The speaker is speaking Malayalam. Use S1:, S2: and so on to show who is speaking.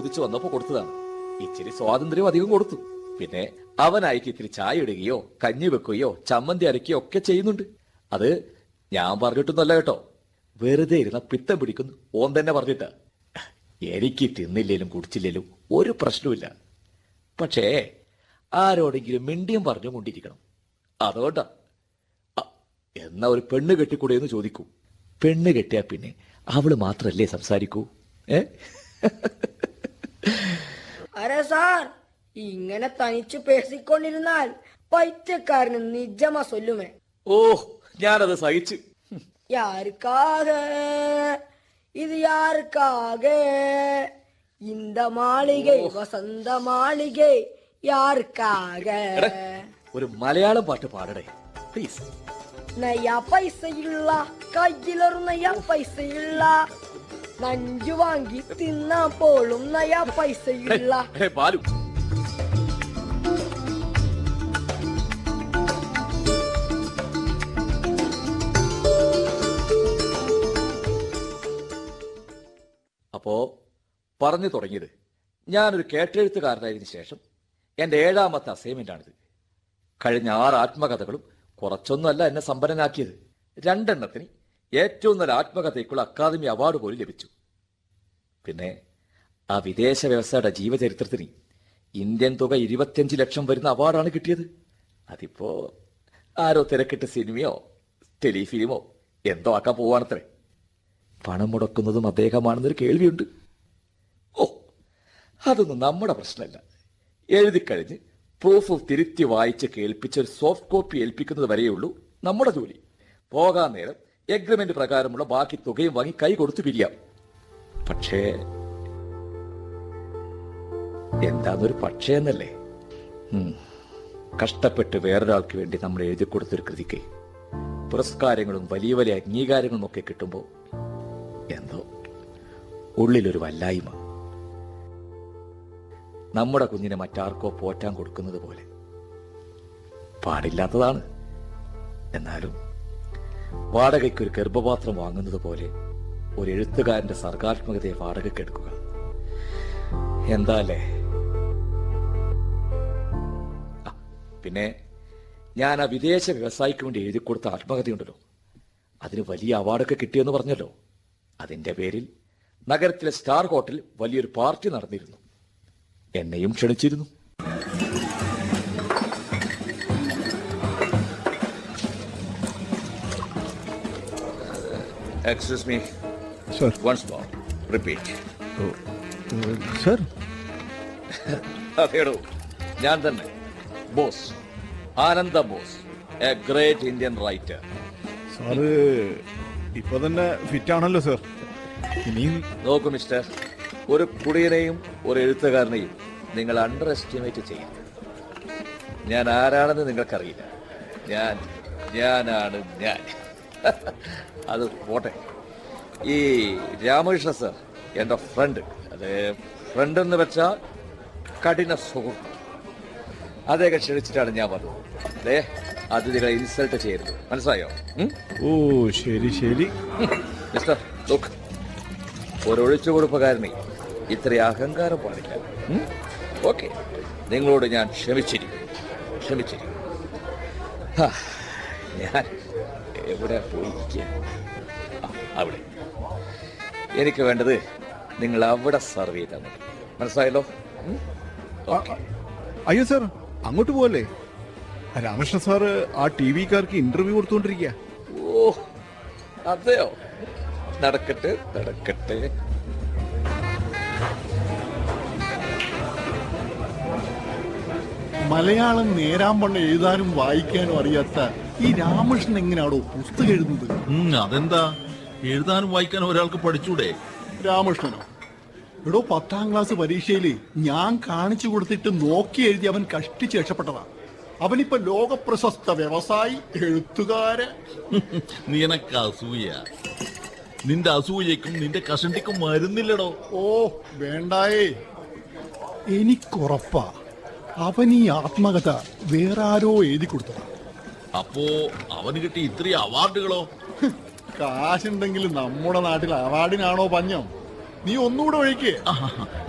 S1: ചോദിച്ചു വന്നപ്പോ കൊടുത്തതാണ് ഇച്ചിരി സ്വാതന്ത്ര്യം അധികം കൊടുത്തു പിന്നെ അവനായിട്ട് ഇത്തിരി ചായ ഇടുകയോ കഞ്ഞി വെക്കുകയോ ചമ്മന്തി അരക്കുകയോ ഒക്കെ ചെയ്യുന്നുണ്ട് അത് ഞാൻ പറഞ്ഞിട്ടൊന്നല്ല കേട്ടോ വെറുതെ ഇരുന്ന പിത്തം പിടിക്കുന്നു ഓൻ തന്നെ പറഞ്ഞിട്ടാ എനിക്ക് തിന്നില്ലേലും കുടിച്ചില്ലേലും ഒരു പ്രശ്നവുമില്ല പക്ഷേ ആരോടെങ്കിലും മിണ്ടിയും പറഞ്ഞു കൊണ്ടിരിക്കണം അതുകൊണ്ടാ അ, എന്നാ ഒരു പെണ്ണ് കെട്ടിക്കൂടെ എന്ന് ചോദിക്കൂ പെണ്ണ് കെട്ടിയാ പിന്നെ അവള് മാത്രല്ലേ സംസാരിക്കൂ ഏ
S2: അരെ സാർ ഇങ്ങനെ തനിച്ചു പേസിക്കൊണ്ടിരുന്നാൽ പൈറ്റക്കാരന് നിജമാ സൊല്ലുമേ
S1: ഓ ഞാനത് സഹിച്ചു
S2: யாருக்காக இது யாருக்காக இந்த மாளிகை வசந்த மாளிகை யாருக்காக
S1: ഒരു മലയാളം പാട്ട് പാടടേ പ്ലീസ്
S2: നയ്യാ പൈസ ഇല്ല കയ്യിലൊരു നയ്യാ പൈസ ഇല്ല നഞ്ചു വാങ്ങി തിന്നാൻ പോലും നയ്യാ പൈസ ഇല്ല
S1: ബാലു അപ്പോ പറഞ്ഞു തുടങ്ങിയത് ഞാനൊരു കേട്ടെഴുത്തുകാരനായതിനു ശേഷം എന്റെ ഏഴാമത്തെ അസൈൻമെന്റ് ആണിത് കഴിഞ്ഞ ആറ് ആത്മകഥകളും കുറച്ചൊന്നുമല്ല എന്നെ സമ്പന്നനാക്കിയത് രണ്ടെണ്ണത്തിന് ഏറ്റവും നല്ല ആത്മകഥയ്ക്കുള്ള അക്കാദമി അവാർഡ് പോലും ലഭിച്ചു പിന്നെ ആ വിദേശ വ്യവസായയുടെ ജീവചരിത്രത്തിന് ഇന്ത്യൻ തുക ഇരുപത്തിയഞ്ച് ലക്ഷം വരുന്ന അവാർഡാണ് കിട്ടിയത് അതിപ്പോ ആരോ തിരക്കിട്ട് സിനിമയോ ടെലിഫിലിമോ എന്തോ ആക്കാൻ പോവാണത്രേ പണം മുടക്കുന്നതും അദ്ദേഹമാണെന്നൊരു കേൾവിയുണ്ട് ഓ അതൊന്നും നമ്മുടെ പ്രശ്നമല്ല എഴുതിക്കഴിഞ്ഞ് പ്രൂഫ് തിരുത്തി വായിച്ച് കേൾപ്പിച്ച് ഒരു സോഫ്റ്റ് കോപ്പി ഏൽപ്പിക്കുന്നത് വരെയുള്ളൂ നമ്മുടെ ജോലി പോകാൻ നേരം എഗ്രിമെന്റ് പ്രകാരമുള്ള ബാക്കി തുകയും വാങ്ങി കൈ കൊടുത്തു പിരിയാം പക്ഷേ എന്താന്നൊരു പക്ഷേ എന്നല്ലേ ഉം. കഷ്ടപ്പെട്ട് വേറൊരാൾക്ക് വേണ്ടി നമ്മൾ എഴുതി കൊടുത്തൊരു കൃതിക്ക് പുരസ്കാരങ്ങളും വലിയ വലിയ അംഗീകാരങ്ങളും ഒക്കെ കിട്ടുമ്പോൾ എന്തോ ഉള്ളിലൊരു വല്ലായ്മ നമ്മുടെ കുഞ്ഞിനെ മറ്റാർക്കോ പോറ്റാൻ കൊടുക്കുന്നത് പോലെ പാടില്ലാത്തതാണ് എന്നാലും വാടകയ്ക്ക് ഒരു ഗർഭപാത്രം വാങ്ങുന്നത് പോലെ ഒരു എഴുത്തുകാരന്റെ സർഗാത്മകതയെ വാടകയ്ക്ക് എടുക്കുക എന്താ അല്ലേ ആ, പിന്നെ ഞാൻ ആ വിദേശ വ്യവസായിക്ക് വേണ്ടി എഴുതി കൊടുത്ത ആത്മകഥയുണ്ടല്ലോ അതിന് വലിയ അവാർഡൊക്കെ കിട്ടിയെന്ന് പറഞ്ഞല്ലോ അതിന്റെ പേരിൽ നഗരത്തിലെ സ്റ്റാർ ഹോട്ടലിൽ വലിയൊരു പാർട്ടി നടന്നിരുന്നു എന്നെയും ക്ഷണിച്ചിരുന്നു excuse me
S3: sir
S1: once more repeat
S3: sir
S1: അതേടോ ഞാൻ തന്നെ Bose Ananda Bose a great Indian writer
S3: sir ഇപ്പൊ തന്നെ ഫിറ്റ് ആണല്ലോ സർ ഇനിയും
S1: നോക്കൂ മിസ്റ്റർ ഒരു കുടിയനെയും ഒരു എഴുത്തുകാരനെയും നിങ്ങൾ അണ്ടർ എസ്റ്റിമേറ്റ് ചെയ്യരുത് ഞാൻ ആരാണെന്ന് നിങ്ങൾക്കറിയില്ല ഞാൻ ഞാനാണ് ഞാൻ അത് പോട്ടെ ഈ രാമകൃഷ്ണ സർ എൻ്റെ ഫ്രണ്ട് അത് ഫ്രണ്ട് എന്ന് വെച്ചാൽ കഠിന സുഹൃത്ത് അദ്ദേഹം ക്ഷണിച്ചിട്ടാണ് ഞാൻ വന്നത് അതെ അതിഥികളെ ഇൻസൾട്ട് ചെയ്യരുത് മനസ്സിലായോ ഉം?
S3: ഓ ശരി ശരി
S1: മിസ്റ്റർ ലുക്ക് ഒരു ഒഴിച്ചുകൊടുപ്പുകാരനെ ഇത്ര അഹങ്കാരം പാടില്ല ഓക്കെ നിങ്ങളോട് ഞാൻ ക്ഷമിച്ചിരിക്കും ക്ഷമിച്ചിരിക്കും ഹാ, ഞാൻ എവിടെ പോയിരിക്കുക ആ, അവിടെ എനിക്ക് വേണ്ടത് നിങ്ങൾ അവിടെ സർവ് ചെയ്താൽ മതി മനസ്സിലായല്ലോ ഉം? ഓക്കെ
S3: അയ്യോ സർ അങ്ങോട്ട് പോവല്ലേ രാമകൃഷ്ണ സാറ് ആ ടി വിക്കാർക്ക് ഇന്റർവ്യൂ കൊടുത്തുകൊണ്ടിരിക്കുക
S1: ഓ അതെയോ നടക്കട്ടെ നടക്കട്ടെ
S4: മലയാളം നേരാമ്പണ്ണം എഴുതാനും വായിക്കാനും അറിയാത്ത ഈ രാമകൃഷ്ണൻ എങ്ങനെയാണോ പുസ്തകം എഴുതുന്നത്
S5: ഉം, അതെന്താ എഴുതാനും വായിക്കാനും ഒരാൾക്ക് പഠിച്ചൂടെ
S4: രാമകൃഷ്ണനോ എടോ പത്താം ക്ലാസ് പരീക്ഷയിൽ ഞാൻ കാണിച്ചു കൊടുത്തിട്ട് നോക്കി എഴുതി അവൻ കഷ്ടിച്ച് രക്ഷപ്പെട്ടതാ അവനിപ്പോ ലോകപ്രശസ്ത വ്യവസായി എഴുത്തുകാരൻ
S5: നിനക്ക് അസൂയ നിന്റെ അസൂയക്കും നിന്റെ കഷണ്ടിക്കും മരുന്നില്ലടോ
S4: ഓ വേണ്ടായേ എനിക്കുറപ്പാ അവൻ ഈ ആത്മകഥ വേറെ ആരോ എഴുതി കൊടുത്തതാ
S5: അപ്പോ അവന് കിട്ടിയ ഇത്രയും അവാർഡുകളോ
S4: ഹ്, കാശുണ്ടെങ്കിൽ നമ്മുടെ നാട്ടിൽ അവാർഡിനാണോ പഞ്ഞം നീ ഒന്നുകൂടെ ഒഴിക്കേ
S5: ആഹാ,